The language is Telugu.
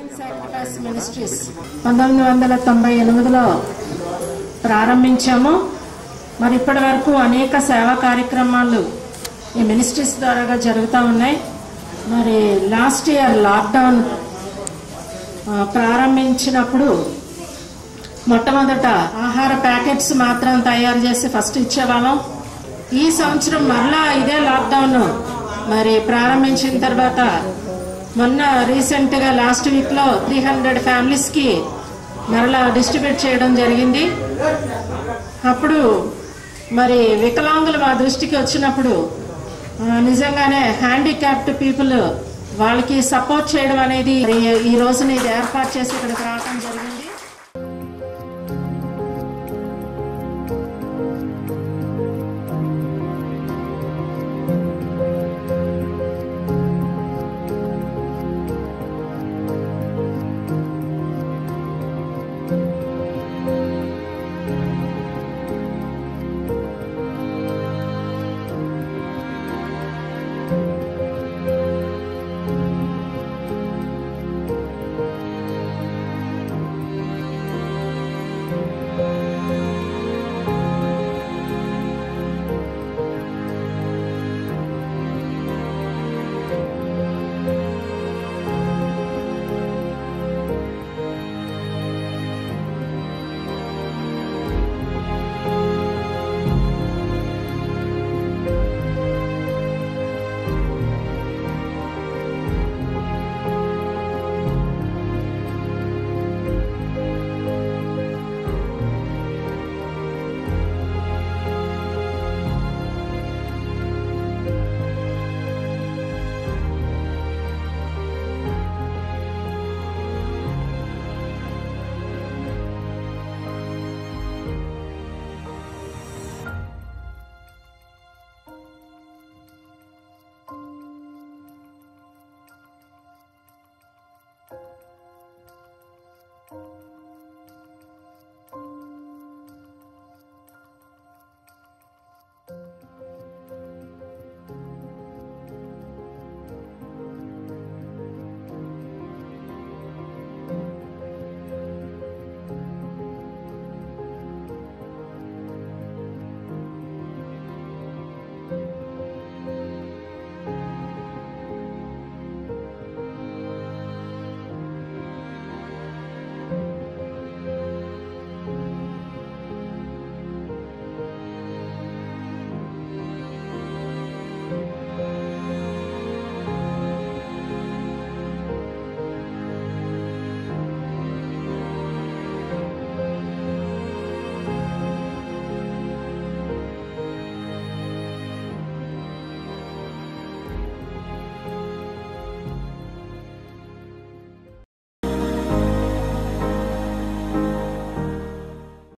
సాక్రిఫైస్ మినిస్ట్రీస్ పంతొమ్మిది వందల తొంభై ఎనిమిదిలో ప్రారంభించాము మరి ఇప్పటి వరకు అనేక సేవా కార్యక్రమాలు ఈ మినిస్ట్రీస్ ద్వారా జరుగుతూ ఉన్నాయి మరి లాస్ట్ ఇయర్ లాక్డౌన్ ఆ, ప్రారంభించినప్పుడు మొట్టమొదట ఆహార ప్యాకెట్స్ మాత్రం తయారు చేసి ఫస్ట్ ఇచ్చేవాళ్ళం ఈ సంవత్సరం మరలా ఇదే లాక్డౌన్ మరి ప్రారంభించిన తర్వాత మొన్న రీసెంట్ గా లాస్ట్ వీక్ లో త్రీ హండ్రెడ్ ఫ్యామిలీస్ కి మరలా డిస్ట్రిబ్యూట్ చేయడం జరిగింది అప్పుడు మరి వికలాంగులు మా దృష్టికి వచ్చినప్పుడు ఆ, నిజంగానే హ్యాండిక్యాప్డ్ పీపుల్ వాళ్ళకి సపోర్ట్ చేయడం అనేది మరి ఈ రోజున ఇది ఏర్పాటు చేసి ఇక్కడికి రావడం జరిగింది